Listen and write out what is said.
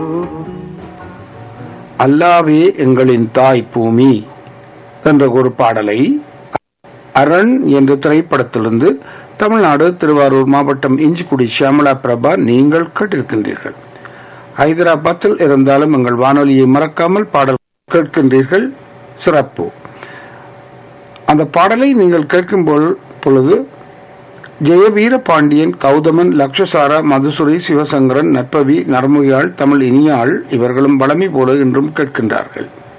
அல்லாவே எங்களின் தாய் பூமி என்ற ஒரு பாடலை அரண் என்ற திரைப்படத்திலிருந்து தமிழ்நாடு திருவாரூர் மாவட்டம் இஞ்சிக்குடி ஷியாமலா பிரபா நீங்கள் கேட்டிருக்கின்றீர்கள் ஹைதராபாத்தில் இருந்தாலும் எங்கள் வானொலியை மறக்காமல் பாடல் கேட்கின்றீர்கள் சிறப்பு அந்த பாடலை நீங்கள் கேட்கும் பொழு- பொழுது ஜெயவீர பாண்டியன் கௌதமன் லக்ஷசாரா மதுசுரி சிவசங்கரன் நற்பவி நரமுகியாள் தமிழ் இனியாள் இவர்களும் வளமை போல இன்றும் கேட்கின்றார்கள்